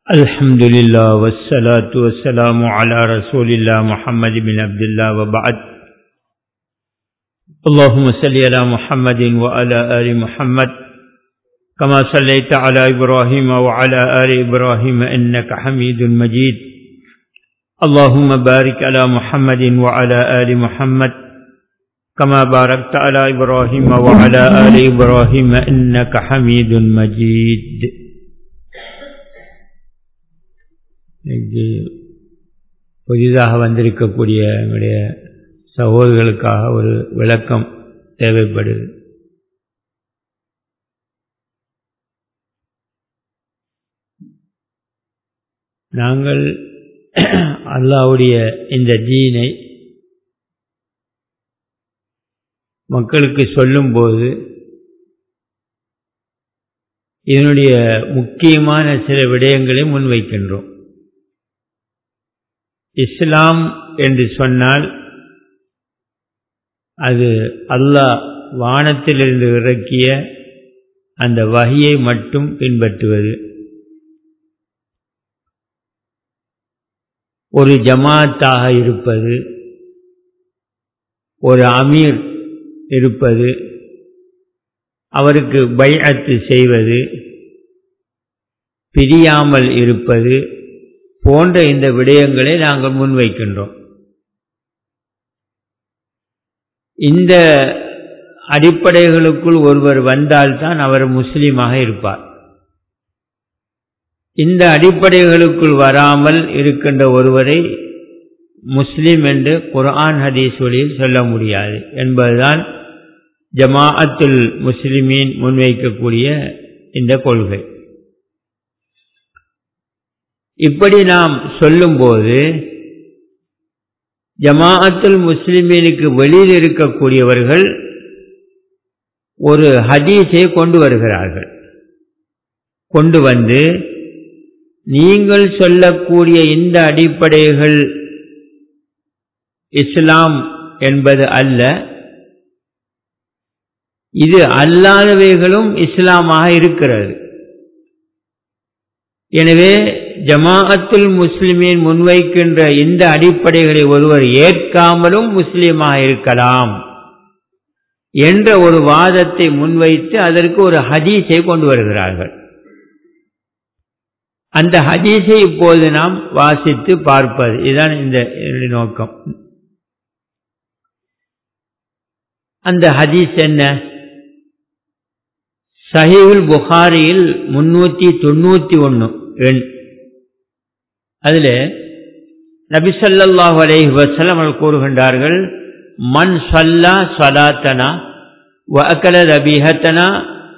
الحمد لله والصلاة والسلام على رسول الله محمد بن عبد الله وبعد اللهم صل على محمد وعلى آل محمد كما صليت على إبراهيم وعلى آل إبراهيم إنك حميد مجيد اللهم بارك على محمد وعلى آل محمد كما باركت على إبراهيم وعلى آل إبراهيم إنك حميد مجيد இன்னைக்கு புதிதாக வந்திருக்கக்கூடிய நம்முடைய சகோதரர்களுக்காக ஒரு விளக்கம் தேவைப்படுது நாங்கள் அல்லாவுடைய இந்த தீனை மக்களுக்கு சொல்லும்போது இதனுடைய முக்கியமான சில விடயங்களை முன்வைக்கின்றோம் இஸ்லாம் என்று சொன்னால் அது அல்லாஹ் வானத்திலிருந்து இறக்கிய அந்த வகையை மட்டும் பின்பற்றுவது ஒரு ஜமாத்தாக இருப்பது ஒரு அமீர் இருப்பது அவருக்கு பைஅத்து செய்வது பிரியாமல் இருப்பது போன்ற இந்த விடயங்களை நாங்கள் முன்வைக்கின்றோம் இந்த அடிப்படைகளுக்குள் ஒருவர் வந்தால்தான் அவர் முஸ்லீமாக இருப்பார் இந்த அடிப்படைகளுக்குள் வராமல் இருக்கின்ற ஒருவரை முஸ்லீம் என்று குர்ஆன் ஹதீஸ் வழியில் சொல்ல முடியாது என்பதுதான் ஜமாஅத்துல் முஸ்லிமீன் முன்வைக்கக்கூடிய இந்த கொள்கை இப்படி நாம் சொல்லும்போது ஜமாஅத்துல் முஸ்லிமீனுக்கு வெளியில் இருக்கக்கூடியவர்கள் ஒரு ஹதீஸை கொண்டு வருகிறார்கள் கொண்டு வந்து நீங்கள் சொல்லக்கூடிய இந்த அடிப்படைகள் இஸ்லாம் என்பது அல்ல இது அல்லாதவைகளும் இஸ்லாமாக இருக்கிறது எனவே ஜமாஅத்துல் முஸ்லிமின் முன்வைக்கின்ற இந்த அடிப்படைகளை ஒருவர் ஏற்காமலும் முஸ்லீமாக இருக்கலாம் என்ற ஒரு வாதத்தை முன்வைத்து அதற்கு ஒரு ஹதீஸை கொண்டு வருகிறார்கள் அந்த ஹதீஸை இப்போது நாம் வாசித்து பார்ப்பது இதுதான் இந்த நோக்கம் அந்த ஹதீஸ் என்ன சஹீவுல் புகாரியில் முன்னூற்றி தொண்ணூற்றி ஒன்று எண் அதில் நபிசல்லாஹு அலைஹி வசலம் அவர்கள் கூறுகின்றார்கள் மண் சல்லா சலாத்தனா வ அக்கல ரபீஹத்தனா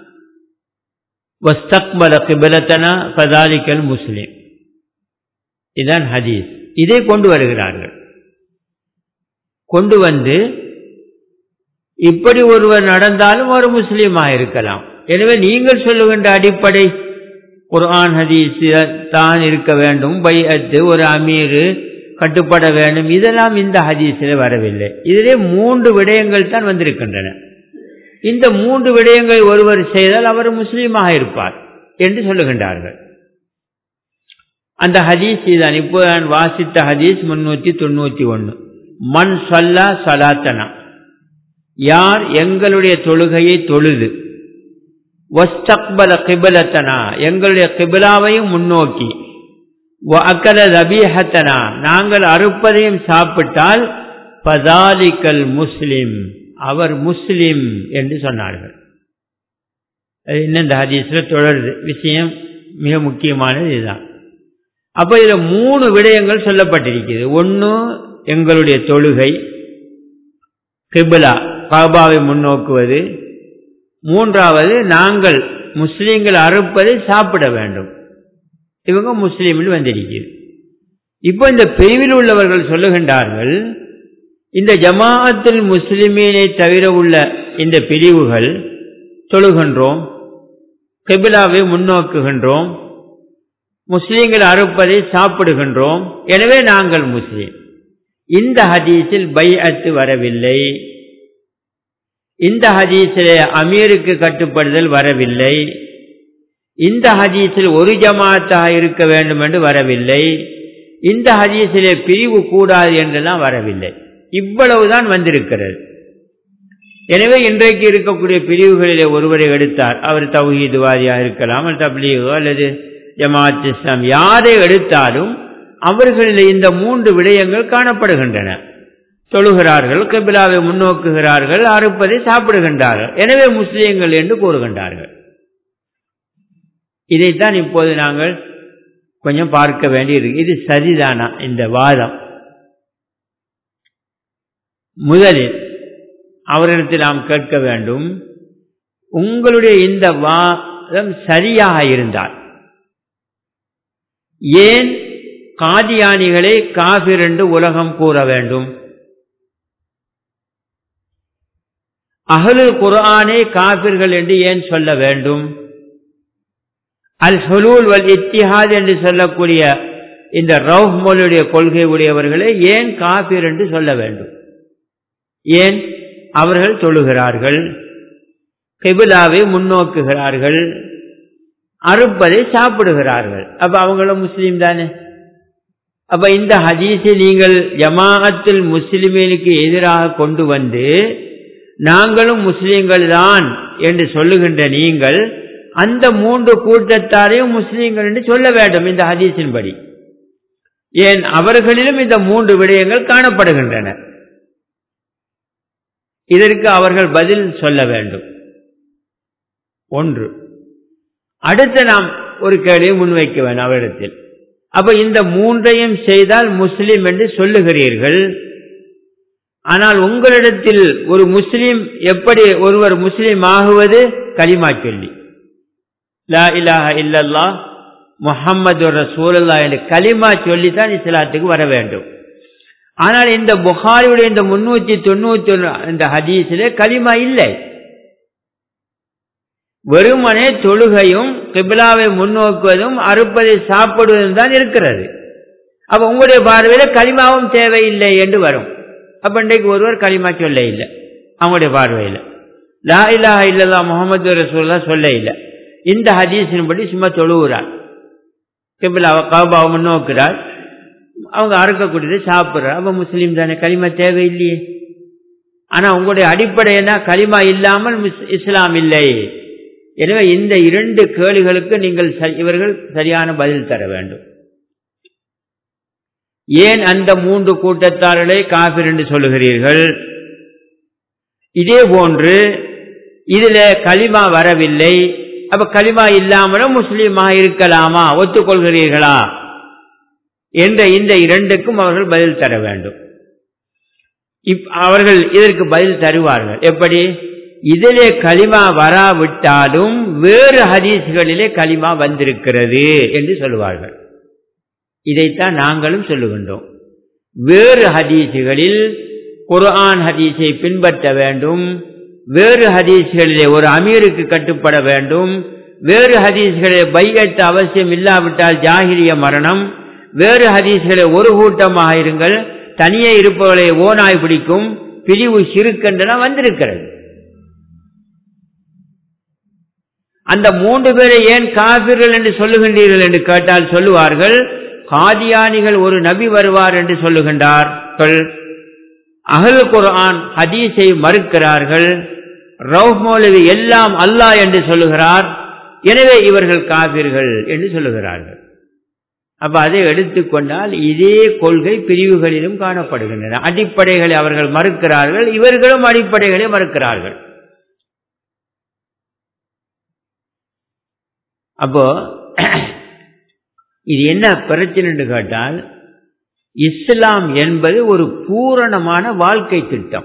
வஸ்தக்பல கிபலத்தனா பதாலிக்கல் முஸ்லிம் இதான் ஹதீஸ் இதை கொண்டு வருகிறார்கள் கொண்டு வந்து இப்படி ஒருவர் நடந்தாலும் ஒரு முஸ்லீமாக இருக்கலாம் எனவே நீங்கள் சொல்லுகின்ற அடிப்படை குர்ஆன் ஹதீஸ் தான் இருக்க வேண்டும் பையத்து ஒரு அமீர் கட்டுப்பட வேண்டும் இதெல்லாம் இந்த ஹதீஸில் வரவில்லை இதிலே மூன்று விடயங்கள் தான் வந்திருக்கின்றன இந்த மூன்று விடயங்களை ஒருவர் செய்தால் அவர் முஸ்லீமாக இருப்பார் என்று சொல்லுகின்றார்கள் அந்த ஹதீஸ் தான் இப்போ நான் வாசித்த ஹதீஸ் முன்னூற்றி தொண்ணூற்றி ஒன்று மண் சொல்லா சலாத்தனா யார் எங்களுடைய தொழுகையை தொழுது வஸ்தக்பல கிபிலத்தனா எங்களுடைய கிபிலாவையும் முன்னோக்கி அக்கல ரபீஹத்தனா நாங்கள் அறுப்பதையும் சாப்பிட்டால் பதாலிக்கல் முஸ்லிம் அவர் முஸ்லிம் என்று சொன்னார்கள் இன்னும் இந்த ஹதீஸில் தொடருது விஷயம் மிக முக்கியமானது இதுதான் அப்போ இதில் மூணு விடயங்கள் சொல்லப்பட்டிருக்கிறது ஒன்று எங்களுடைய தொழுகை கிபிலா காபாவை முன்னோக்குவது மூன்றாவது நாங்கள் முஸ்லீம்கள் அறுப்பதை சாப்பிட வேண்டும் இவங்க முஸ்லீமில் வந்திருக்கிறது இப்போ இந்த பிரிவில் உள்ளவர்கள் சொல்லுகின்றார்கள் இந்த ஜமாஅத்தில் முஸ்லிமீனை தவிர உள்ள இந்த பிரிவுகள் தொழுகின்றோம் கபிலாவை முன்னோக்குகின்றோம் முஸ்லீம்கள் அறுப்பதை சாப்பிடுகின்றோம் எனவே நாங்கள் முஸ்லீம் இந்த ஹதீஸில் பைஅத்து வரவில்லை இந்த ஹதீஸிலே அமீருக்கு கட்டுப்படுதல் வரவில்லை இந்த ஹதீஸில் ஒரு ஜமாத்தாக இருக்க வேண்டும் என்று வரவில்லை இந்த ஹதீஸிலே பிரிவு கூடாது என்றெல்லாம் வரவில்லை இவ்வளவுதான் வந்திருக்கிறது எனவே இன்றைக்கு இருக்கக்கூடிய பிரிவுகளிலே ஒருவரை எடுத்தார் அவர் தௌஹீதுவாதியாக இருக்கலாம் தப்லீகோ அல்லது ஜமாத் இஸ்லாம் யாரை எடுத்தாலும் அவர்களில் இந்த மூன்று விடயங்கள் காணப்படுகின்றன தொழுகிறார்கள் கபிலாவை முன்னோக்குகிறார்கள் அறுப்பதை சாப்பிடுகின்றார்கள் எனவே முஸ்லீம்கள் என்று கூறுகின்றார்கள் இதைத்தான் இப்போது நாங்கள் கொஞ்சம் பார்க்க வேண்டியிருக்கு இது சரிதானா இந்த வாதம் முதலில் அவர்களிடத்தில் நாம் கேட்க வேண்டும் உங்களுடைய இந்த வாதம் சரியாக இருந்தால் ஏன் காதியானிகளை காபிர் என்று உலகம் கூற வேண்டும் அகலு குரானே காபிர்கள் என்று ஏன் சொல்ல வேண்டும் அல் ஹுலூல் வல் இத்திஹாத் என்று சொல்லக்கூடிய இந்த ரவுஹ் மொழியுடைய கொள்கை உடையவர்களை ஏன் காபிர் என்று சொல்ல வேண்டும் ஏன் அவர்கள் தொழுகிறார்கள் கெபிலாவை முன்னோக்குகிறார்கள் அறுப்பதை சாப்பிடுகிறார்கள் அப்ப அவங்களும் முஸ்லீம் தானே அப்ப இந்த ஹதீஸை நீங்கள் ஜமாஅத்தில் முஸ்லிமீனுக்கு எதிராக கொண்டு வந்து நாங்களும் முஸ்லீம்கள் தான் என்று சொல்லுகின்ற நீங்கள் அந்த மூன்று கூட்டத்தாரையும் முஸ்லீம்கள் என்று சொல்ல வேண்டும் இந்த ஹதீஸின்படி ஏன் அவர்களிலும் இந்த மூன்று விடயங்கள் காணப்படுகின்றன இதற்கு அவர்கள் பதில் சொல்ல வேண்டும் ஒன்று அடுத்து நாம் ஒரு கேள்வியை முன்வைக்க வேண்டும் அவரிடத்தில் அப்ப இந்த மூன்றையும் செய்தால் முஸ்லிம் என்று சொல்லுகிறீர்கள் ஆனால் உங்களிடத்தில் ஒரு முஸ்லிம் எப்படி ஒருவர் முஸ்லிம் ஆகுவது களிமா சொல்லி லா இலாஹ இல்லல்லா முஹம்மது ரசூலல்லா என்று களிமா சொல்லித்தான் இஸ்லாத்துக்கு வர வேண்டும் ஆனால் இந்த புகாரியுடைய இந்த முன்னூத்தி தொண்ணூத்தி ஒன்று இந்த ஹதீஸிலே களிமா இல்லை வெறுமனே தொழுகையும் கிபிலாவை முன்னோக்குவதும் அறுப்பதை சாப்பிடுவதும் தான் இருக்கிறது அப்ப உங்களுடைய பார்வையில களிமாவும் தேவையில்லை என்று வரும் அப்ப இன்றைக்கு ஒருவர் களிமா சொல்ல இல்லை அவங்களுடைய பார்வையில் லா இலாஹ இல்லல்லா முகமது ரசூல்லா சொல்ல இல்லை இந்த ஹதீஸின்படி சும்மா தொழுகிறார் கிபிலாவை கபாவை முன்னோக்குறார் அவங்க அறுக்கக்கூடியதை சாப்பிட்றார் அப்ப முஸ்லீம் தானே களிமா தேவையில்லையே ஆனா உங்களுடைய அடிப்படை என்ன களிமா இல்லாமல் இஸ்லாம் இல்லை எனவே இந்த இரண்டு கேள்விகளுக்கு நீங்கள் இவர்கள் சரியான பதில் தர வேண்டும் ஏன் அந்த மூன்று கூட்டத்தார்களை காபிர் என்று சொல்லுகிறீர்கள் இதே போன்று இதுல களிமா வரவில்லை அப்ப களிமா இல்லாமலும் முஸ்லீமாக இருக்கலாமா ஒத்துக்கொள்கிறீர்களா என்ற இந்த இரண்டுக்கும் அவர்கள் பதில் தர வேண்டும் அவர்கள் இதற்கு பதில் தருவார்கள் எப்படி இதிலே களிமா வராவிட்டாலும் வேறு ஹதீஸ்களிலே களிமா வந்திருக்கிறது என்று சொல்லுவார்கள் இதைத்தான் நாங்களும் சொல்லுகின்றோம் வேறு ஹதீசுகளில் குர்ஆன் ஹதீஸை பின்பற்ற வேண்டும் வேறு ஹதீஸ்களிலே ஒரு அமீருக்கு கட்டுப்பட வேண்டும் வேறு ஹதீஸ்களிலே பைகட்டு அவசியம் இல்லாவிட்டால் ஜாகிரிய மரணம் வேறு ஹதீஸ்களை ஒரு கூட்டமாக இருங்கள் தனியே இருப்பவர்களை ஓனாய் பிடிக்கும் பிரிவு சிறுக்கென்றன வந்திருக்கிறது அந்த மூன்று பேரை ஏன் காபிர்கள் என்று சொல்லுகின்றீர்கள் என்று கேட்டால் சொல்லுவார்கள் காதியானிகள் ஒரு நபி வருவார் என்று சொல்லுகின்றார்கள் அகல் குர்ஆன் ஹதீஸை மறுக்கிறார்கள் ரவுப் மௌலவி எல்லாம் அல்லாஹ் என்று சொல்லுகிறார் எனவே இவர்கள் காபிர்கள் என்று சொல்லுகிறார்கள் அப்ப அதை எடுத்துக்கொண்டால் இதே கொள்கை பிரிவுகளிலும் காணப்படுகின்றன அடிப்படைகளை அவர்கள் மறுக்கிறார்கள் இவர்களும் அடிப்படைகளை மறுக்கிறார்கள் அப்போ இது என்ன பிரச்சனை கேட்டால் இஸ்லாம் என்பது ஒரு பூரணமான வாழ்க்கை திட்டம்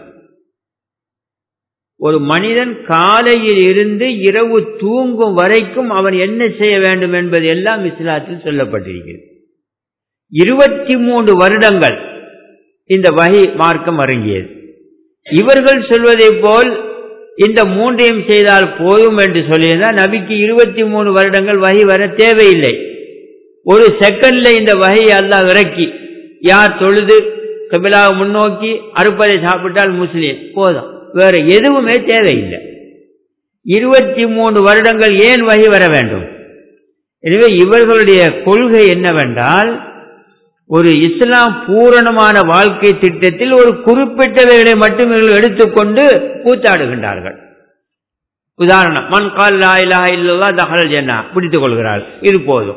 ஒரு மனிதன் காலையில் இருந்து இரவு தூங்கும் வரைக்கும் அவன் என்ன செய்ய வேண்டும் என்பது எல்லாம் இஸ்லாத்தில் சொல்லப்பட்டிருக்கிறது இருபத்தி மூன்று வருடங்கள் இந்த வகை மார்க்கம் அருங்கியது இவர்கள் சொல்வதை போல் இந்த மூன்றையும் செய்தால் போதும் என்று சொல்லியிருந்தால் நபிக்கு இருபத்தி மூணு வருடங்கள் வகை வர தேவையில்லை ஒரு செகண்ட்ல இந்த வகையை அல்லாஹ் இறக்கி யார் தொழுது கபிலாவை முன்னோக்கி அறுப்பதை சாப்பிட்டால் முஸ்லீம் போதும் வேற எதுவுமே தேவையில்லை இருபத்தி மூணு வருடங்கள் ஏன் வகை வர வேண்டும் எனவே இவர்களுடைய கொள்கை என்னவென்றால் ஒரு இஸ்லாம் பூரணமான வாழ்க்கை திட்டத்தில் ஒரு குறிப்பிட்டவைகளை மட்டும் இவர்கள் எடுத்துக்கொண்டு கூத்தாடுகின்றார்கள் உதாரணம் மண் கால் லா இலாஹ இல்லல்லா தஹல் ஜன்னா பிடித்துக் கொள்கிறார் இது போதும்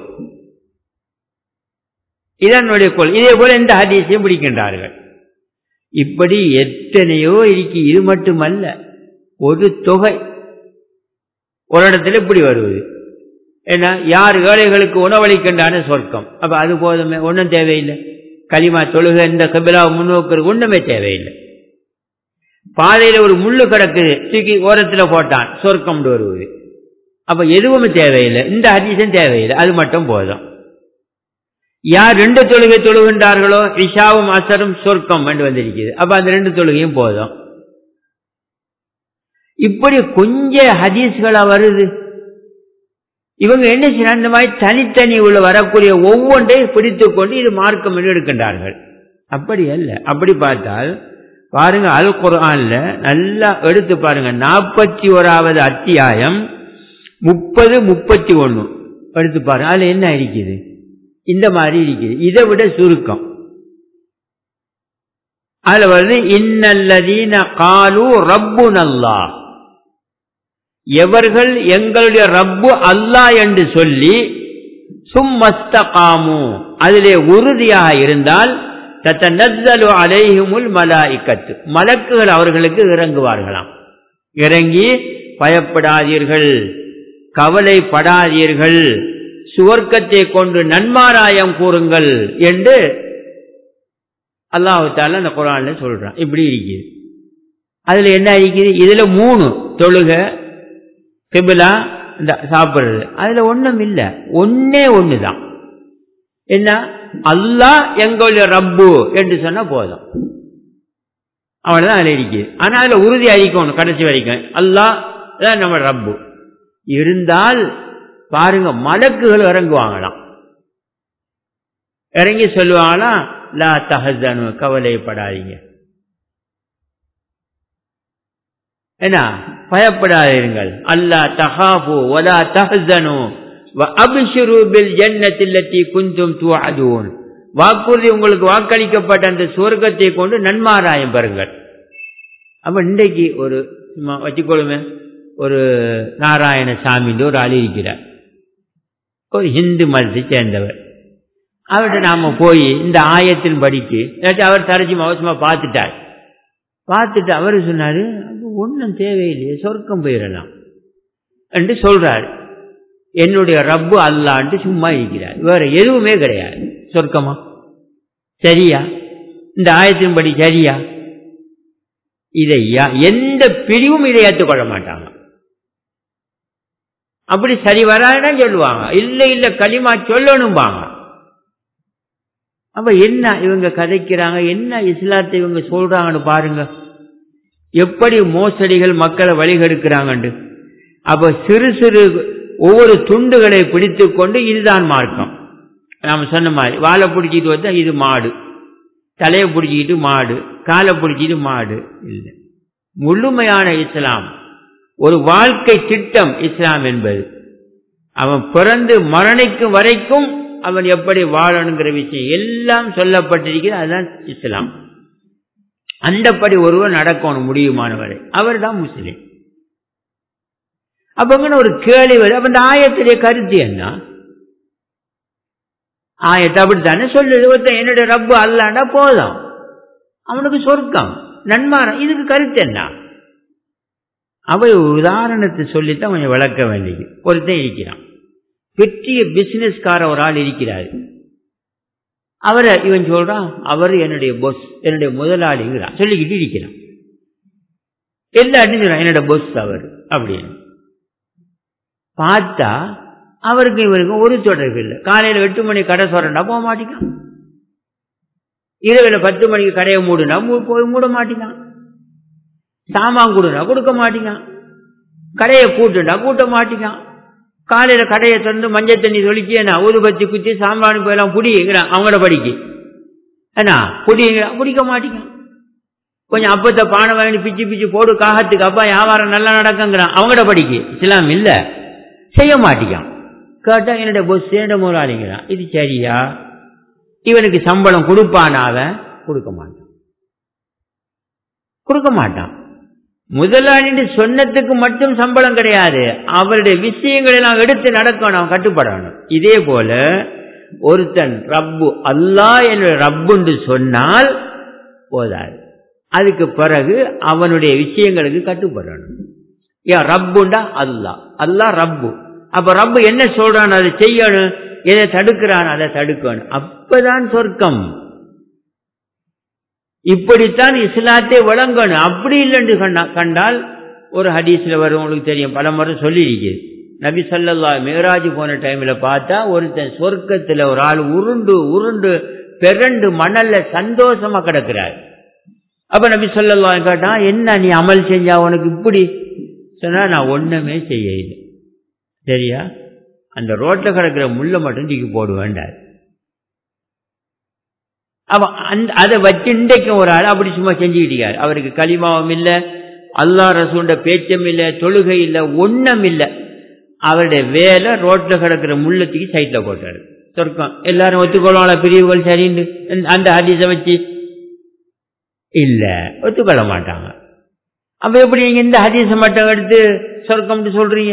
இதனுடைய கொள் இதே போல இந்த ஹதீஸையும் பிடிக்கின்றார்கள் இப்படி எத்தனையோ இருக்கு இது மட்டுமல்ல ஒரு தொகை ஒரு இடத்துல இப்படி வருவது ஏன்னா யார் ஏழைகளுக்கு உணவளிக்கின்றான சொர்க்கம் அப்ப அது போதுமே ஒன்றும் தேவையில்லை களிமா தொழுக இந்த கபிலாவை முன்னோக்கு ஒன்றுமே தேவையில்லை பாதையில ஒரு முள்ளு கிடக்குது தூக்கி ஓரத்துல போட்டான் சொர்க்கம் வருவது அப்ப எதுவுமே தேவையில்லை இந்த ஹதீசம் தேவையில்லை அது மட்டும் போதும் யார் ரெண்டு தொழுகை தொழுகின்றார்களோ இஷாவும் அசரும் சொர்க்கம் என்று வந்திருக்குது அப்ப அந்த ரெண்டு தொழுகையும் போதும் இப்படி கொஞ்ச ஹதீஸ்களா வருது இவங்க என்ன செய்யணும் இந்த மாதிரி தனித்தனி உள்ள வரக்கூடிய ஒவ்வொன்றையும் பிடித்துக் கொண்டு இது மார்க்கம் என்று எடுக்கின்றார்கள் அப்படி அல்ல அப்படி பார்த்தால் பாருங்க அல் குரான்ல நல்லா எடுத்து பாருங்க நாற்பத்தி ஓராவது அத்தியாயம் முப்பது முப்பத்தி ஒன்று எடுத்து பாருங்க அதுல என்ன இருக்குது இந்த மாதிரி இருக்குது இதை விட சுருக்கம் அதுல வருது இன்னல்லதீன காலு ரப்பு நல்லா எவர்கள் எங்களுடைய ரப்பு அல்லாஹ் என்று சொல்லி சும்மஸ்தகாமு அதிலே உறுதியாக இருந்தால் தத்தனஸ்ஸலு அலைஹிமுல் மலாயிக்கத்து மலக்குகள் அவர்களுக்கு இறங்குவார்களாம் இறங்கி பயப்படாதீர்கள் கவலைப்படாதீர்கள் சுவர்க்கத்தை கொண்டு நன்மாராயம் கூறுங்கள் என்று அல்லாஹு தால அந்த குரான்ல சொல்றான் இப்படி இருக்குது அதுல என்ன இருக்குது இதுல மூணு தொழுக கிபிலா இந்த சாப்பிடுறது அதுல ஒண்ணும் இல்ல ஒன்னே ஒண்ணுதான் என்ன அல்லாஹ் எங்களுடைய ரப்பு என்று சொன்னா போதும் அவ்வளவுதான் அதுல இருக்குது ஆனா அதுல உறுதி அளிக்கணும் கடைசி வரைக்கும் அல்லாஹ் தான் நம்ம ரப்பு இருந்தால் பாருங்க மலக்குகள் இறங்குவாங்களாம் இறங்கி சொல்லுவாங்களாம் லா தஹனு கவலைப்படாதீங்க என்ன பயப்படாதீர்கள் அல்லா தஹாபு வலா தஹனு அபிஷுரு பில் ஜன்னத்தில்லத்தி குந்தும் துவாதூன் வாக்குறுதி உங்களுக்கு வாக்களிக்கப்பட்ட அந்த சுவர்க்கத்தை கொண்டு நன்மாராயம் பெறுங்கள் அப்ப இன்றைக்கு ஒரு சும்மா வச்சுக்கொள்ளுமே ஒரு நாராயணசாமின்ற ஒரு ஆள் இருக்கிறார் ஒரு ஹிந்து மதத்தை சேர்ந்தவர் அவர்கிட்ட நாம போய் இந்த ஆயத்தின் படிக்கு இல்லாட்டி அவர் தரஜும் அவசரமா பார்த்துட்டார் பார்த்துட்டு அவர் சொன்னாரு ஒன்றும் தேவையில்லையே சொர்க்கம் போயிடலாம் என்று சொல்றார் என்னுடைய ரப்பு அல்லான்ட்டு சும்மா இருக்கிறார் வேற எதுவுமே கிடையாது சொர்க்கமா சரியா இந்த ஆயத்தின்படி சரியா இதை எந்த பிரிவும் இதை ஏற்றுக்கொள்ள மாட்டாங்க அப்படி சரி வராதுன்னா சொல்லுவாங்க இல்ல இல்ல களிமா சொல்லணும்பாங்க அப்ப என்ன இவங்க கதைக்கிறாங்க என்ன இஸ்லாத்தை இவங்க சொல்றாங்கன்னு பாருங்க எப்படி மோசடிகள் மக்களை வழிகெடுக்கிறாங்கண்டு அப்ப சிறு சிறு ஒவ்வொரு துண்டுகளை பிடித்து கொண்டு இதுதான் மார்க்கம் நாம சொன்ன மாதிரி வாழை பிடிச்சிட்டு வந்தா இது மாடு தலையை பிடிச்சிக்கிட்டு மாடு காலை பிடிச்சிட்டு மாடு இல்லை முழுமையான இஸ்லாம் ஒரு வாழ்க்கை திட்டம் இஸ்லாம் என்பது அவன் பிறந்து மரணிக்கும் வரைக்கும் அவன் எப்படி வாழணுங்கிற விஷயம் எல்லாம் சொல்லப்பட்டிருக்கிறது அதுதான் இஸ்லாம் அந்தப்படி ஒருவர் நடக்கணும் முடியுமானவரை அவர் தான் முஸ்லீம் அப்ப ஒரு கேள்வி வரும் அப்ப இந்த ஆயத்திலே கருத்து என்ன ஆயத்தை அப்படித்தானே சொல்லுது ஒருத்தன் என்னுடைய ரப்பு அல்லாண்டா போதும் அவனுக்கு சொர்க்கம் நன்மாரம் இதுக்கு கருத்து என்ன அவை உதாரணத்தை சொல்லித்தான் கொஞ்சம் விளக்க வேண்டியது ஒருத்தன் இருக்கிறான் பெரிய பிசினஸ்கார ஒரு ஆள் இருக்கிறார் அவரை இவன் சொல்றான் அவர் என்னுடைய பொஸ் என்னுடைய முதலாளிங்கிறான் சொல்லிக்கிட்டு இருக்கிறான் எல்லாத்தையும் சொல்றான் என்னோட பொஸ் அவர் அப்படின்னு பார்த்தா அவருக்கும் இவருக்கும் ஒரு தொடர்பு இல்லை காலையில் எட்டு மணி கடை சொல்றா போக மாட்டேங்கான் இரவில் பத்து மணிக்கு கடையை மூடுனா போய் மூட மாட்டேங்கான் சாமான் கொடுனா கொடுக்க மாட்டேங்கான் கடையை கூட்டுனா கூட்ட மாட்டேங்கான் காலையில கடையை திறந்து மஞ்சள் தண்ணி தொளிச்சு என்ன ஊதுபத்தி குத்தி சாம்பானு போயெல்லாம் புடிங்கிறான் அவங்களோட படிக்கு என்ன புடிங்கிறான் பிடிக்க மாட்டேங்கான் கொஞ்சம் அப்பத்தை பானை வாங்கி பிச்சு பிச்சு போடு காகத்துக்கு அப்பா வியாபாரம் நல்லா நடக்குங்கிறான் அவங்களோட படிக்கு இஸ்லாம் இல்ல செய்ய மாட்டேங்கான் கேட்டா என்னோட பொஸ் என்னோட முதலாளிங்கிறான் இது சரியா இவனுக்கு சம்பளம் கொடுப்பானா அவன் கொடுக்க மாட்டான் கொடுக்க மாட்டான் முதலாளின்னு சொன்னதுக்கு மட்டும் சம்பளம் கிடையாது அவருடைய விஷயங்களை எல்லாம் எடுத்து நடக்கணும் அவன் கட்டுப்படணும் இதே போல ஒருத்தன் ரப்பு அல்லாஹ் என்ற ரப்புன்னு சொன்னால் போதாது அதுக்கு பிறகு அவனுடைய விஷயங்களுக்கு கட்டுப்படணும் ஏன் ரப்புண்டா அல்லாஹ் அல்லாஹ் ரப்பு அப்ப ரப்பு என்ன சொல்றான் அதை செய்யணும் எதை தடுக்கிறான் அதை தடுக்கணும் அப்பதான் சொர்க்கம் இப்படித்தான் இஸ்லாத்தை வழங்கணும் அப்படி இல்லைன்னு கண்டால் ஒரு ஹதீஸ்ல வரும் உங்களுக்கு தெரியும் பல முறை சொல்லியிருக்கிறது நபி சல்லல்லா மேராஜ் போன டைம்ல பார்த்தா ஒருத்தன் சொர்க்கத்துல ஒரு ஆள் உருண்டு உருண்டு பெரண்டு மணல்ல சந்தோஷமா கிடக்கிறார் அப்ப நபி சொல்லல்லா கேட்டா என்ன நீ அமல் செஞ்சா உனக்கு இப்படி சொன்னா நான் ஒண்ணுமே செய்ய இல்லை சரியா அந்த ரோட்ல கிடக்கிற முள்ள மட்டும் தூக்கி போட வேண்டாம் அவன் அந்த அதை வச்சு இன்றைக்கு ஒரு ஆள் அப்படி சும்மா செஞ்சுக்கிட்டார் அவருக்கு களிமாவும் இல்லை அல்லா ரசூண்ட பேச்சம் இல்லை தொழுகை இல்லை ஒன்றும் இல்லை அவருடைய வேலை ரோட்ல கிடக்கிற முள்ளத்துக்கு சைட்ல போட்டாரு சொர்க்கம் எல்லாரும் ஒத்துக்கொள்வாங்களா பிரிவுகள் சரின்னு அந்த ஹதீஸ வச்சு இல்ல ஒத்துக்கொள்ள மாட்டாங்க அப்ப எப்படி நீங்க இந்த ஹதீஸ மட்டும் எடுத்து சொர்க்கம்னு சொல்றீங்க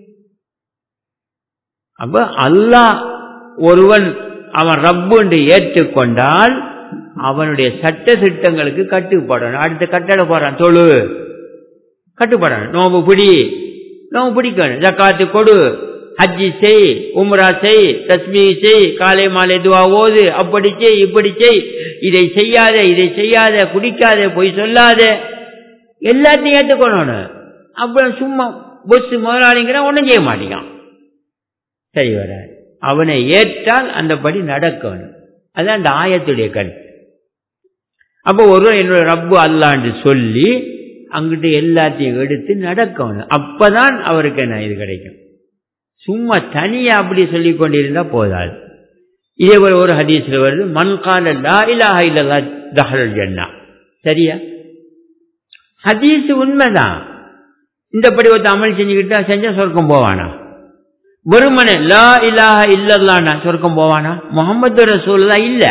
அப்ப அல்லாஹ் ஒருவன் அவன் ரப்பு என்று ஏற்றுக்கொண்டால் அவனுடைய சட்ட திட்டங்களுக்கு கட்டுப்படணும் அடுத்த கட்டளை போறான் தொழு கட்டுப்படணும் நோம்பு பிடி நோம்பு பிடிக்கணும் ஜக்காத்து கொடு ஹஜ்ஜி செய் உம்ரா செய் தஸ்மி செய் காலை மாலை துவா ஓது அப்படி செய் இப்படி செய் இதை செய்யாத இதை செய்யாத குடிக்காத பொய் சொல்லாத எல்லாத்தையும் ஏற்றுக்கொள்ளணும் அப்புறம் சும்மா பொஸ் முதலாளிங்கிற ஒன்றும் செய்ய மாட்டேங்கான் சரி வர அவனை ஏற்றால் அந்தபடி நடக்கணும் அதுதான் அந்த ஆயத்துடைய கருத்து அப்போ ஒருவர் என்னோட ரப்பு அல்லாண்டு சொல்லி அங்கிட்டு எல்லாத்தையும் எடுத்து நடக்கணும் அப்பதான் அவருக்கு என்ன இது கிடைக்கும் சும்மா தனியா அப்படி சொல்லி கொண்டிருந்தா போதாது இதே போல ஒரு ஹதீஸ்ல வருது மண்கால லா இலாஹ இல்லல்லா தஹலல் ஜன்னா சரியா ஹதீஸ் உண்மைதான் இந்தபடி ஒருத்த அமல் செஞ்சுக்கிட்டா செஞ்சா சொர்க்கம் போவானா வெறுமனே லா இலாஹ இல்லல்லானா சொர்க்கம் போவானா முகமது ரசூல்லா இல்ல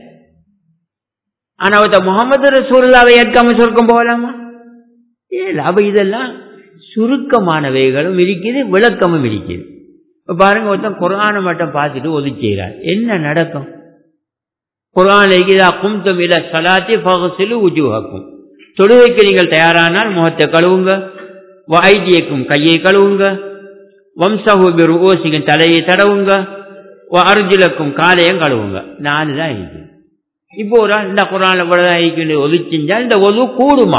ஆனா ஒருத்த முகமது ரசூல்லாவை ஏற்காம சொர்க்கம் போகலாமா இல்ல அப்ப இதெல்லாம் சுருக்கமானவைகளும் இருக்குது விளக்கமும் இருக்குது இப்ப பாருங்க ஒருத்தன் குரானை மட்டும் பார்த்துட்டு ஒதுக்கி செய்கிறார் என்ன நடக்கும் குரான் இருக்குதா கும்தம் இல சலாத்தி பகசிலு உஜுஹக்கும் தொழுகைக்கு நீங்கள் தயாரானால் முகத்தை கழுவுங்க வைத்தியக்கும் கையை கழுவுங்க வம்சஹு ஓசிக்கும் தலையை தடவுங்க அர்ஜுலக்கும் காலையும் கழுவுங்க நாலு தான் இருக்கு இப்போ ஒரு ஆள் இந்த குரான் இவ்வளவுதான் இருக்குன்னு ஒதுக்கிஞ்சா இந்த ஒது கூடுமா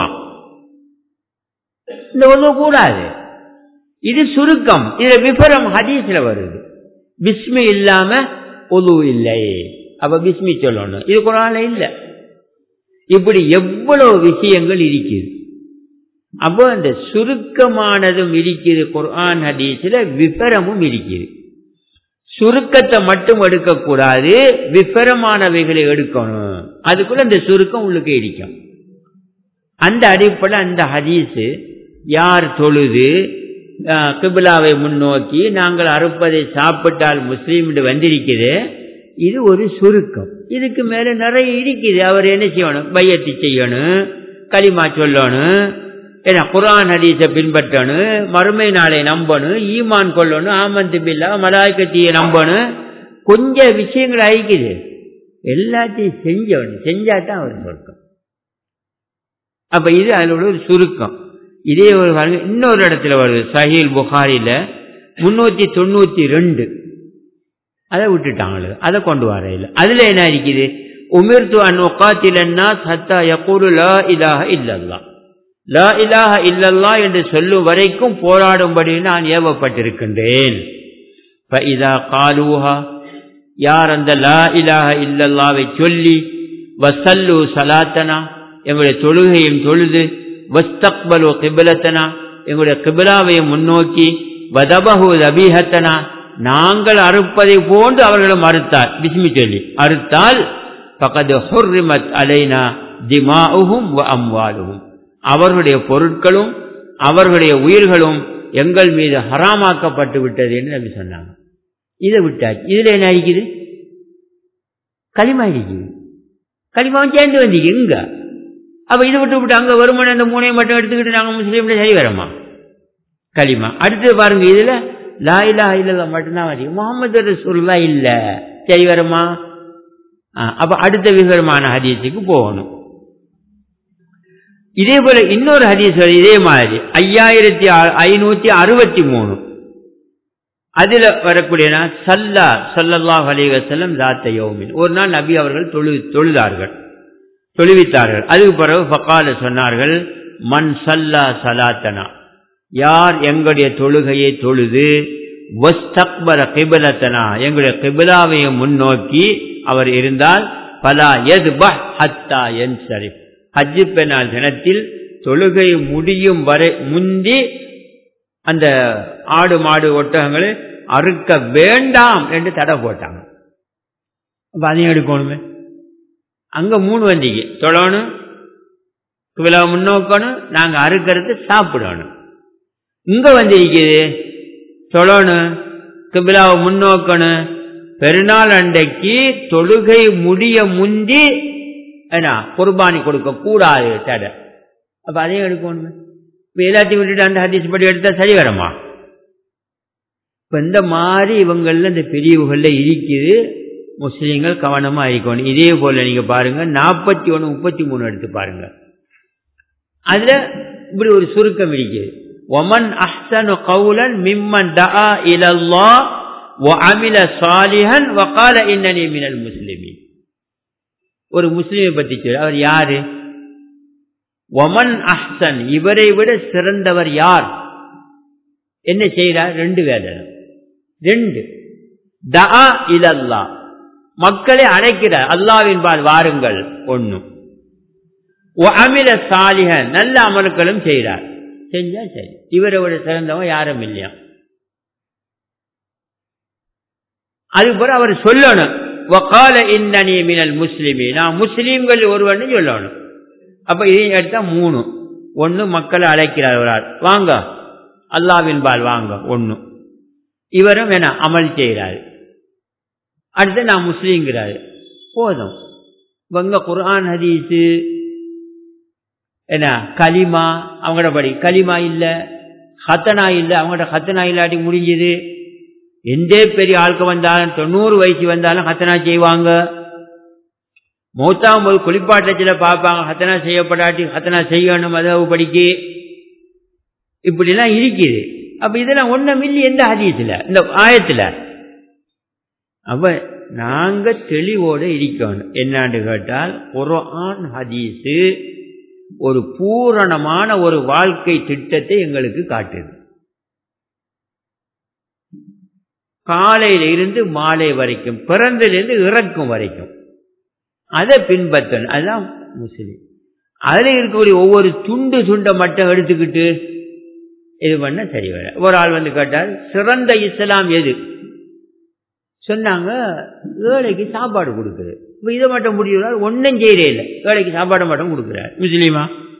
இந்த ஒது கூடாது இது சுருக்கம் இதுல விபரம் ஹதீஸ்ல வருது பிஸ்மி இல்லாம ஒது இல்லை அப்ப பிஸ்மி சொல்லணும் இது குரான்ல இல்ல இப்படி எவ்வளவு விஷயங்கள் இருக்குது அப்போ அந்த சுருக்கமானதும் இருக்குது குர்ஆன் ஹதீஸ்ல விபரமும் இருக்குது சுருக்கத்தை மட்டும் எடுக்கக்கூடாது விபரமானவைகளை எடுக்கணும் அதுக்குள்ள அந்த சுருக்கம் உள்ளுக்கு இருக்கும் அந்த அடிப்படை அந்த ஹதீஸு யார் தொழுது கிபிலாவை முன்னோக்கி நாங்கள் அறுப்பதை சாப்பிட்டால் முஸ்லீம் வந்திருக்குது இது ஒரு சுருக்கம் இதுக்கு மேல நிறைய இருக்குது அவர் என்ன செய்யணும் பையத்தி செய்யணும் களிமா சொல்லணும் ஏன்னா குரான் ஹதீஸை பின்பற்றணும் மறுமை நாளை நம்பணும் ஈமான் கொள்ளணும் ஆமந்து பில்லா மலாய்க்கத்தியை நம்பணும் கொஞ்சம் விஷயங்கள் அழிக்குது எல்லாத்தையும் செஞ்சவன் செஞ்சாதான் அவர் சொர்க்கம் அப்ப இது அதோட ஒரு சுருக்கம் இதே ஒரு இன்னொரு இடத்துல வருது சஹீல் புகாரில முன்னூத்தி தொண்ணூத்தி ரெண்டு அதை விட்டுட்டாங்களு அதை கொண்டு வர இல்லை அதுல என்ன இருக்குது உமிர்த்து அன் ஒக்காத்திலன்னா சத்தா யக்கூரு லா இலாஹ இல்லல்லா லா இலாஹ இல்லல்லா என்று சொல்லும் வரைக்கும் போராடும்படி நான் ஏவப்பட்டிருக்கின்றேன் இதா காலூஹா யார் அந்த லா இலாஹ இல்லல்லாவை சொல்லி வசல்லு சலாத்தனா எங்களுடைய தொழுகையும் தொழுது வஸ்தக்பலு கிபிலத்தனா எங்களுடைய கிபிலாவையும் முன்னோக்கி வதபஹு தபீஹத்தனா நாங்கள் அறுப்பதை போன்று அவர்களும் அறுத்தார் பிஸ்மி சொல்லி அறுத்தால் பகது ஹுர்ரிமத் அலைனா திமாவுகும் அம்வாலுகும் அவர்களுடைய பொருட்களும் அவர்களுடைய உயிர்களும் எங்கள் மீது ஹராமாக்கப்பட்டு விட்டது என்று நம்பி சொன்னாங்க இதை விட்டாச்சு இதுல என்ன இருக்குது களிமா இருக்குது களிமாவும் சேர்ந்து வந்தீங்க இங்க அப்ப இதை விட்டு விட்டு அங்க வருமான அந்த மூணையும் மட்டும் எடுத்துக்கிட்டு நாங்க முஸ்லீம்ல சரி வரமா களிமா அடுத்து பாருங்க இதுல லா இல்லா இல்லா மட்டும்தான் வருது முகமது ரசூல்லா இல்ல சரி வருமா அப்ப அடுத்த விவரமான ஹதீஸுக்கு போகணும் இதே போல இன்னொரு ஹதீஸ் இதே மாதிரி ஐயாயிரத்தி ஐநூத்தி அறுபத்தி மூணு அதுல வரக்கூடிய சல்லா சல்லல்லாஹ் அலிவசல்லம் தாத்த யோமின் ஒரு நாள் நபி அவர்கள் தொழு தொழுதார்கள் தொழுவித்தார்கள் அதுக்கு பிறகு ஃபக்கால சொன்னார்கள் மண் சல்லா சலாத்தனா யார் எங்களுடைய தொழுகையை தொழுது வஸ்தக்பர கிபிலத்தனா எங்களுடைய கிபிலாவையை முன்னோக்கி அவர் இருந்தால் பலா எது ஹத்தா என் சரி ஹஜ்ஜு பெண்ணால் தினத்தில் தொழுகை முடியும் வரை முந்தி அந்த ஆடு மாடு ஒட்டகங்களை அறுக்க வேண்டாம் என்று தடை போட்டாங்க அப்ப அதையும் எடுக்கணுமே அங்க மூணு வண்டிக்கு தொழணும் விழா முன்னோக்கணும் நாங்க அறுக்கிறது சாப்பிடணும் இங்க வந்திருக்குது தொழணும் கிபிலாவை முன்னோக்கணும் பெருநாள் அண்டைக்கு தொழுகை முடிய முந்தி என்ன குர்பானி கொடுக்க கூடாது தடை அப்ப அதையும் எடுக்கணுமே இப்ப எல்லாத்தையும் விட்டுட்டு அந்த ஹதீஸ் படி எடுத்தா சரி வரமா இப்ப இந்த மாதிரி இவங்கள இந்த பிரிவுகள்ல இருக்குது முஸ்லீம்கள் கவனமா இருக்கணும் இதே போல நீங்க பாருங்க நாற்பத்தி ஒன்று முப்பத்தி மூணு எடுத்து பாருங்க அதுல இப்படி ஒரு சுருக்கம் இருக்குது ஒமன் அஹ்சனு கவுலன் மிம்மன் தஆ இலல்லாஹ் وعمل صالحا وقال انني من المسلمين ஒரு முஸ்லிமை பத்தி சொல்லு அவர் யாரு ஒமன் அஹ்சன் இவரை விட சிறந்தவர் யார் என்ன செய்கிறார் ரெண்டு வேலை ரெண்டு தஆ இலல்லா மக்களை அழைக்கிறார் அல்லாவின் பால் வாருங்கள் ஒண்ணு அமில சாலிகன் நல்ல அமல்களும் செய்கிறார் செஞ்சா சரி இவரை விட சிறந்தவன் யாரும் இல்லையா அதுக்கு பிறகு அவர் சொல்லணும் வக்கால இன்னனி மினல் முஸ்லிமி நான் முஸ்லீம்கள் ஒருவன் சொல்லணும் அப்ப இதையும் எடுத்தா மூணு ஒன்னு மக்களை அழைக்கிறார் வாங்க அல்லாவின் பால் வாங்க ஒன்னு இவரும் வேணா அமல் செய்கிறாரு அடுத்து நான் முஸ்லீம்ங்கிறாரு போதும் இவங்க குர்ஆன் ஹதீஸு என்ன களிமா அவங்களோட படி களிமா இல்ல ஹத்தனா இல்ல அவங்களோட ஹத்தனா இல்லாட்டி முடிஞ்சது எந்த பெரிய ஆளுக்கு வந்தாலும் தொண்ணூறு வயசு வந்தாலும் ஹத்தனா செய்வாங்க மூத்தாம் போது குளிப்பாட்டத்தில் பார்ப்பாங்க ஹத்தனா செய்யப்படாட்டி ஹத்தனா செய்யணும் மதவு படிக்கு இப்படிலாம் இருக்குது அப்ப இதெல்லாம் ஒன்றும் இல்லை எந்த ஹதீஸில் இந்த ஆயத்தில் அப்ப நாங்க தெளிவோடு இருக்கணும் என்னான்னு கேட்டால் குர்ஆன் ஹதீஸு ஒரு பூரணமான ஒரு வாழ்க்கை திட்டத்தை எங்களுக்கு காட்டுது காலையில இருந்து மாலை வரைக்கும் பிறந்திலிருந்து இறக்கும் வரைக்கும் அதை பின்பற்றணும் அதுதான் முஸ்லீம் அதுல இருக்கக்கூடிய ஒவ்வொரு துண்டு துண்டை மட்டும் எடுத்துக்கிட்டு இது பண்ண சரி வர ஒரு ஆள் வந்து கேட்டார் சிறந்த இஸ்லாம் எது சொன்னாங்க ஏழைக்கு சாப்பாடு கொடுக்குது இப்போ இதை மட்டும் முடியுறாரு ஒன்றும் செய்யறே இல்லை ஏழைக்கு சாப்பாடு மட்டும் கொடுக்குறாரு முஸ்லீமா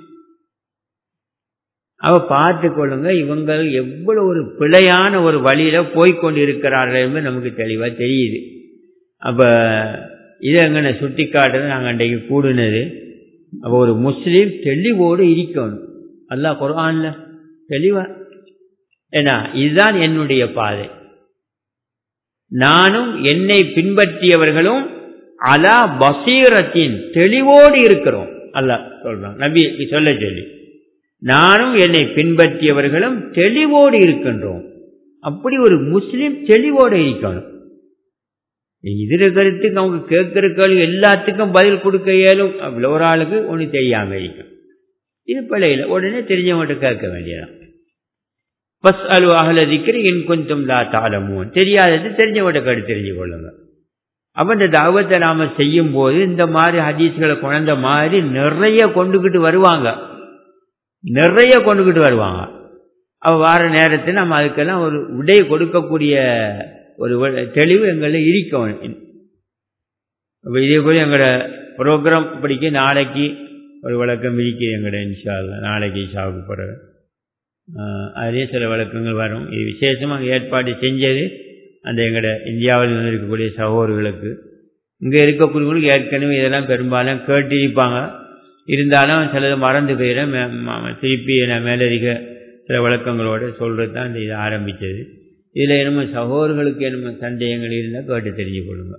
அவ பார்த்து கொள்ளுங்க இவங்க எவ்வளவு ஒரு பிழையான ஒரு வழியில போய்கொண்டு இருக்கிறார்கள் என்பது நமக்கு தெளிவா தெரியுது அப்ப இதை எங்கன சுட்டி காட்டுறது நாங்கள் அன்றைக்கு கூடுனது அப்போ ஒரு முஸ்லீம் தெளிவோடு இருக்கணும் அல்லாஹ் குரான்ல தெளிவா ஏன்னா இதுதான் என்னுடைய பாதை நானும் என்னை பின்பற்றியவர்களும் அலா பசீரத்தின் தெளிவோடு இருக்கிறோம் அல்லாஹ் சொல்றான் நபி சொல்ல சொல்லி நானும் என்னை பின்பற்றியவர்களும் தெளிவோடு இருக்கின்றோம் அப்படி ஒரு முஸ்லீம் தெளிவோடு இருக்கணும் இதுல கருத்துக்கு அவங்க கேட்கிற கேள்வி எல்லாத்துக்கும் பதில் கொடுக்க இயலும் அவ்வளோ ஒரு ஆளுக்கு ஒன்று தெரியாம இருக்கும் இது பிள்ளையில உடனே தெரிஞ்சவங்கள்ட்ட கேட்க வேண்டியதான் பஸ் அலு அகல திக்கிற என் கொஞ்சம் லா தாளமும் தெரியாதது தெரிஞ்சவங்கள்ட்ட கேட்டு தெரிஞ்சு கொள்ளுங்க அப்ப இந்த தாவத்தை நாம செய்யும் போது இந்த மாதிரி ஹதீஸ்களை குழந்த மாதிரி நிறைய கொண்டுகிட்டு வருவாங்க நிறைய கொண்டுகிட்டு வருவாங்க அவ வார நேரத்தில் நம்ம அதுக்கெல்லாம் ஒரு உடை கொடுக்கக்கூடிய ஒரு தெளிவு எங்களை இருக்கணும் அப்போ இதே போல எங்களோட ப்ரோக்ராம் படிக்க நாளைக்கு ஒரு விளக்கம் இருக்கு எங்களோட இன்ஷா நாளைக்கு ஷாவுக்கு பிறகு அதிலே சில விளக்கங்கள் வரும் இது விசேஷமாக ஏற்பாடு செஞ்சது அந்த எங்களோட இந்தியாவில் இருந்து இருக்கக்கூடிய சகோதரர்களுக்கு இங்கே இருக்கக்கூடியவங்களுக்கு ஏற்கனவே இதெல்லாம் பெரும்பாலும் கேட்டிருப்பாங்க இருந்தாலும் சிலது மறந்து போயிடும் திருப்பி நான் மேலதிக சில விளக்கங்களோடு சொல்கிறது தான் இந்த இது ஆரம்பித்தது இதில் என்னமோ சகோதரர்களுக்கு என்னமோ சந்தேகங்கள் இருந்தால் கேட்டு தெரிஞ்சு கொள்ளுங்க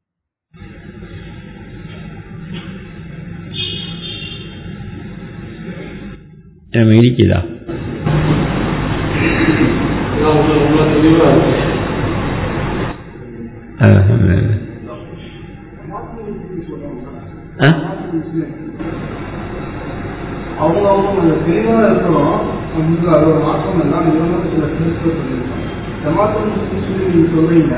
நம்ம இருக்குதா அவங்க அவங்க கொஞ்சம் தெளிவாக இருக்கணும் வந்து அது ஒரு மாற்றம் எல்லாம் நிறுவனம் சில பிரின்சிபல் சொல்லியிருக்காங்க ஜமாத்து முஸ்லீம் நீங்க சொல்றீங்க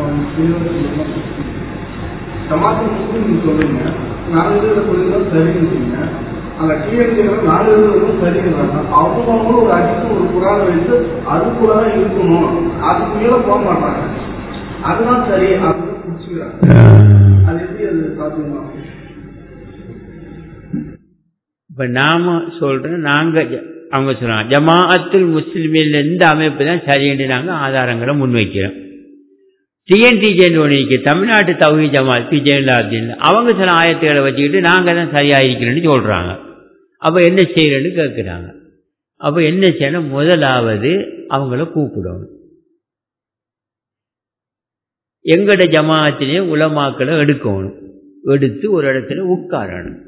ஜமாத்து முஸ்லீம் நீங்க சொல்றீங்க நாலு எழுதுற கொள்கைகள் சரிங்க அந்த டிஎன்சிகள் நாலு எழுதுறதும் சரிங்கிறாங்க அவங்க அவங்களும் ஒரு அடித்து ஒரு குரானை வைத்து அதுக்குள்ள தான் இருக்கணும் அதுக்கு மேல போக மாட்டாங்க அதுதான் சரி அப்படின்னு பிடிச்சிக்கிறாங்க அது எப்படி அது சாத்தியமா இப்போ நாம சொல்கிறோம் நாங்கள் அவங்க சொல்கிறாங்க ஜமாஅத்துல் முஸ்லிமில் இந்த அமைப்பு தான் சரின்னு நாங்கள் ஆதாரங்களை முன்வைக்கிறோம் டிஎன்டிஜேன்னு ஒன்று இருக்கு தமிழ்நாட்டு தௌஹி ஜமாத் பிஜேலா அப்படின்னு அவங்க சில ஆயத்துக்களை வச்சுக்கிட்டு நாங்கள் தான் சரியாக இருக்கிறோன்னு சொல்கிறாங்க அப்போ என்ன செய்யறேன்னு கேட்குறாங்க அப்போ என்ன செய்யணும் முதலாவது அவங்கள கூப்பிடணும் எங்கட ஜமாத்திலே உலமாக்களை எடுக்கணும் எடுத்து ஒரு இடத்துல உட்காரணும்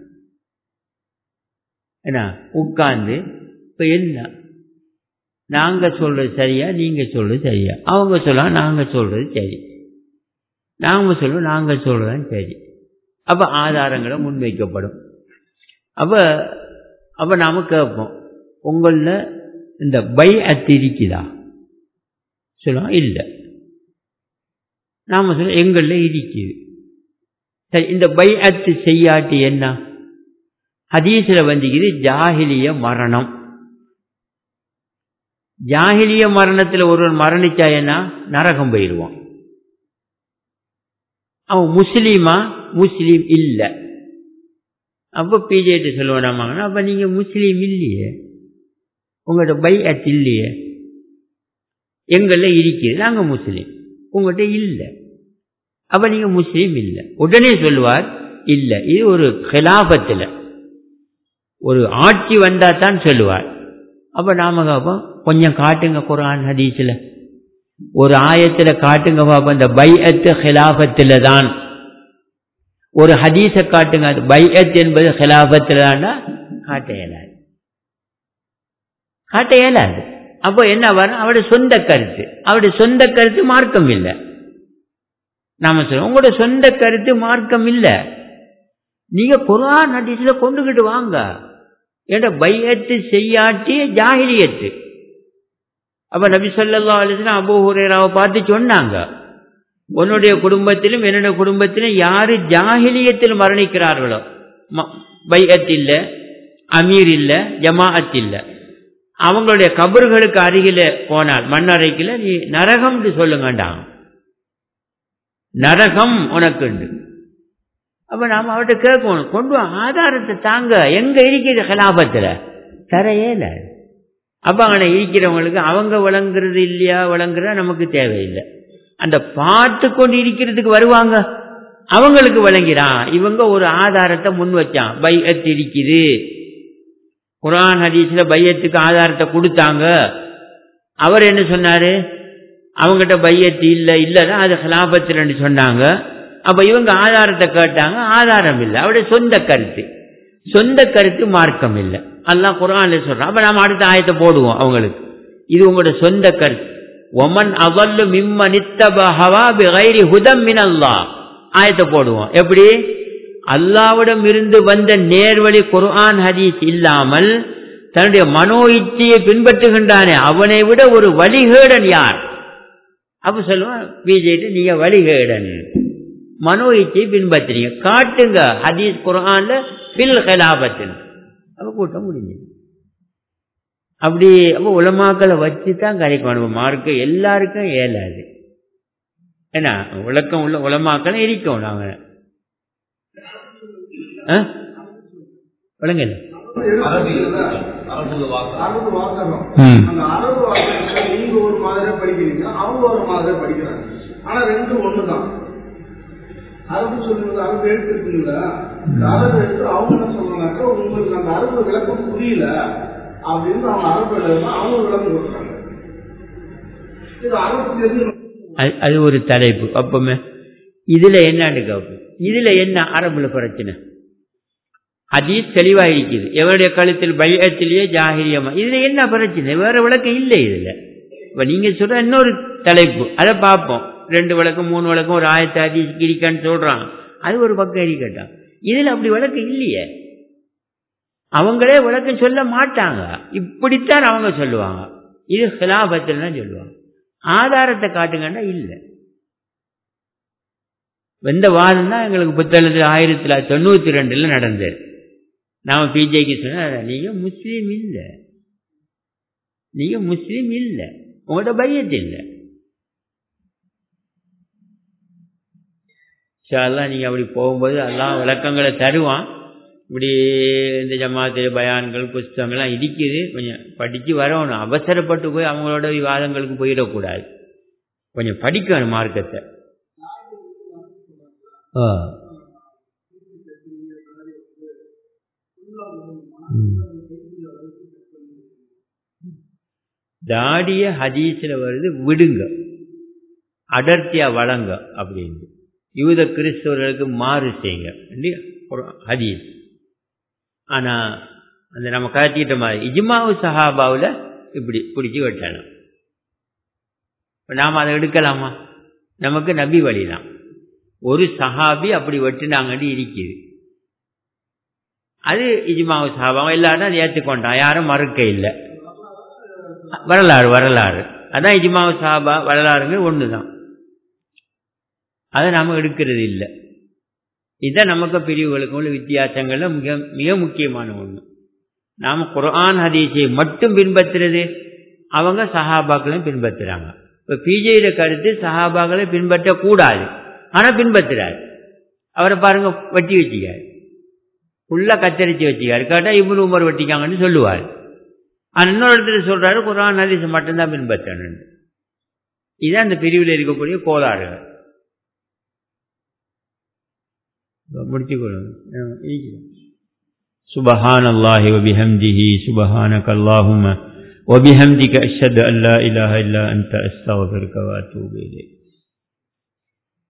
என்ன உட்கார்ந்து இப்போ என்ன நாங்கள் சொல்கிறது சரியா நீங்கள் சொல்கிறது சரியா அவங்க சொல்லலாம் நாங்கள் சொல்கிறது சரி நாங்கள் சொல்லுவோம் நாங்கள் சொல்கிறது சரி அப்போ ஆதாரங்களை முன்வைக்கப்படும் அப்போ அப்போ நாம் கேட்போம் உங்களில் இந்த பை அத்து இருக்குதா சொல்லுவோம் இல்லை நாம் சொல்ல எங்களில் இருக்குது சரி இந்த பை அத்து செய்யாட்டி என்ன ஹதீஸில் வந்துக்குது ஜாகிலிய மரணம் ஜாகிலிய மரணத்தில் ஒருவன் மரணிச்சா என்ன நரகம் போயிடுவான் அவன் முஸ்லீமா முஸ்லீம் இல்லை அப்போ பிஜேட்டு சொல்லுவானாமாங்கன்னா அப்போ நீங்கள் முஸ்லீம் இல்லையே உங்கள்கிட்ட பை அட் இல்லையே எங்களில் இருக்குது நாங்கள் முஸ்லீம் உங்கள்கிட்ட இல்லை அப்போ நீங்கள் முஸ்லீம் இல்லை உடனே சொல்லுவார் இல்லை இது ஒரு கிலாபத்தில் ஒரு ஆட்சி வந்தால் தான் சொல்லுவார் அப்போ நாம கேட்போம் கொஞ்சம் காட்டுங்க குரான் ஹதீஸில் ஒரு ஆயத்தில் காட்டுங்க பாப்போம் இந்த பைஅத்து ஹிலாபத்தில் தான் ஒரு ஹதீஸை காட்டுங்க அது பைஅத் என்பது ஹிலாபத்தில் தான்டா காட்ட இயலாது காட்ட இயலாது அப்போ என்ன வரும் அவருடைய சொந்த கருத்து அவருடைய சொந்த கருத்து மார்க்கம் இல்லை நாம சொல்லுவோம் உங்களோட சொந்த கருத்து மார்க்கம் இல்லை நீங்க குரான் ஹதீஸ்ல கொண்டுகிட்டு வாங்க ஏன்னா பையத்து செய்யாட்டி ஜாகிலியத்து அப்ப நபி சொல்லா அலிஸ்லாம் அபு ஹுரேராவை பார்த்து சொன்னாங்க உன்னுடைய குடும்பத்திலும் என்னுடைய குடும்பத்திலும் யாரு ஜாகிலியத்தில் மரணிக்கிறார்களோ பையத் இல்லை அமீர் இல்லை ஜமாஅத் இல்லை அவங்களுடைய கபர்களுக்கு அருகில போனால் மண்ணறைக்கில் நீ நரகம்னு சொல்லுங்கண்டாங்க நரகம் உனக்குண்டு அப்ப நாம அவர்கிட்ட கேட்கணும் கொண்டு வா ஆதாரத்தை தாங்க எங்க இருக்கிற கலாபத்தில் தரையேல அப்ப அங்கே இருக்கிறவங்களுக்கு அவங்க வழங்குறது இல்லையா வழங்குறா நமக்கு தேவையில்லை அந்த பார்த்து கொண்டு இருக்கிறதுக்கு வருவாங்க அவங்களுக்கு வழங்கிறான் இவங்க ஒரு ஆதாரத்தை முன் வச்சான் பையத்து இருக்குது குரான் ஹதீஸ்ல பையத்துக்கு ஆதாரத்தை கொடுத்தாங்க அவர் என்ன சொன்னாரு அவங்ககிட்ட பையத்து இல்லை இல்லைதான் அது ஹலாபத்தில் சொன்னாங்க அப்ப இவங்க ஆதாரத்தை கேட்டாங்க ஆதாரம் இல்லை அவருடைய சொந்த கருத்து சொந்த கருத்து மார்க்கம் இல்லை அல்லாஹ் குரான்ல சொல்றான் அப்ப நாம அடுத்த ஆயத்தை போடுவோம் அவங்களுக்கு இது உங்களோட சொந்த கருத்து ஒமன் அவல்லு மிம்ம நித்தபஹவா பிகைரி ஹுதம் மின் அல்லாஹ் ஆயத்தை போடுவோம் எப்படி அல்லாவிடம் இருந்து வந்த நேர்வழி குர்ஆன் ஹதீஸ் இல்லாமல் தன்னுடைய மனோ இச்சையை பின்பற்றுகின்றானே அவனை விட ஒரு வழிகேடன் யார் அப்ப சொல்லுவான் பிஜேடி நீங்க வழிகேடன் மனோ இச்சையை பின்பற்றுறீங்க காட்டுங்க ஹதீஸ் குரான்ல பில் கலாபத்தில் அப்ப கூட்டம் முடிஞ்சு அப்படி அப்போ உலமாக்களை வச்சு தான் கரைக்கணும் மார்க்க எல்லாருக்கும் ஏலாது ஏன்னா விளக்கம் உள்ள உலமாக்களை இருக்கணும் அவங்க விளங்கல அரபு வாசகம் ம். அந்த அரபு வாசகத்தை நீங்க ஒரு மாதிரி படிக்கிறீங்க அவங்க ஒரு மாதிரி படிக்கிறாங்க ஆனா ரெண்டும் ஒண்ணுதான் அரபு சொல்லுவது அரபு எழுத்து இருக்குல்ல இந்த அரபு எழுத்து அவங்க என்ன சொல்றாங்கன்னாக்கா உங்களுக்கு அந்த அரபு விளக்கம் புரியல அப்படின்னு அவங்க அரபு எழுதுனா அவங்க விளக்கம் கொடுக்குறாங்க இது அரபு தெரிஞ்சு அது அது ஒரு தலைப்பு அப்பமே இதுல என்னன்னு கேட்போம் இதுல என்ன அரபுல பிரச்சனை ஹதீஸ் தெளிவா இருக்குது எவருடைய கழுத்தில் பையத்திலேயே ஜாகிரியமா இதுல என்ன பிரச்சனை வேற விளக்கம் இல்லை இதுல இப்ப நீங்க சொல்ற இன்னொரு தலைப்பு அதை பார்ப்போம் ரெண்டு விளக்கம் மூணு விளக்கம் ஒரு ஆயிரத்தி ஹதீஸ் கிரிக்கான்னு சொல்றான் அது ஒரு பக்கம் இருக்கட்டும் இதுல அப்படி விளக்கம் இல்லையே அவங்களே விளக்கம் சொல்ல மாட்டாங்க இப்படித்தான் அவங்க சொல்லுவாங்க இது ஹிலாபத்தில் தான் சொல்லுவாங்க ஆதாரத்தை காட்டுங்கன்னா இல்லை இந்த வாதம் தான் எங்களுக்கு புத்தகத்தில் ஆயிரத்தி தொள்ளாயிரத்தி தொண்ணூத்தி ரெண்டுல நடந்தது நாம பிஜேக்கு சொன்ன நீங்க முஸ்லீம் இல்லை நீங்க முஸ்லீம் இல்லை உங்களோட பையத்து இல்லை ஷால்லாம் நீங்க அப்படி போகும்போது எல்லாம் விளக்கங்களை தருவான் இப்படி இந்த ஜமாத்து பயான்கள் புஸ்தகங்கள்லாம் இருக்குது கொஞ்சம் படித்து வரணும் அவசரப்பட்டு போய் அவங்களோட விவாதங்களுக்கு போயிடக்கூடாது கொஞ்சம் படிக்கணும் மார்க்கத்தை ஆ தாடிய ஹதீஸில் வருது விடுங்க அடர்த்தியா வழங்க அப்படின்னு யூத கிறிஸ்தவர்களுக்கு மாறு செய்யுங்க இல்லையா ஒரு ஹதீஸ் ஆனா அந்த நம்ம கட்டிட்ட மாதிரி இஜ்மாவு சஹாபாவில் இப்படி பிடிச்சி வெட்டணும் நாம் அதை எடுக்கலாமா நமக்கு நபி வழிதான் ஒரு சஹாபி அப்படி வெட்டினாங்கன்னு இருக்குது அது இஜ்மாவு சஹாபாவும் எல்லாரும் அதை ஏற்றுக்கொண்டான் யாரும் மறுக்க இல்லை வரலாறு வரலாறு அதான் இஜ்மாவு சஹாபா வரலாறுங்க ஒன்று தான் அதை நாம் எடுக்கிறது இல்லை இதுதான் நமக்கு பிரிவுகளுக்கு உள்ள வித்தியாசங்கள்ல மிக மிக முக்கியமான ஒன்று நாம் குர்ஆன் ஹதீஸை மட்டும் பின்பற்றுறது அவங்க சஹாபாக்களையும் பின்பற்றுறாங்க இப்போ பிஜேட கருத்து சஹாபாக்களை பின்பற்றக்கூடாது ஆனால் பின்பற்றுறாரு அவரை பாருங்க வெட்டி வச்சுக்காரு ஃபுல்லாக கத்தரிச்சு வச்சுக்காரு கேட்டால் இவனு உமர் வெட்டிக்காங்கன்னு சொல்லுவார் ஆனால் இன்னொரு இடத்துல சொல்றாரு குரான் ஹதீஸ் மட்டும்தான் பின்பற்றணும் இதுதான் அந்த பிரிவில் இருக்கக்கூடிய கோளாறுகள் முடிச்சுக்கொள்ளுங்க سبحان الله وبحمده سبحانك اللهم وبحمدك أشهد أن لا إله إلا أنت أستغفرك وأتوب إليك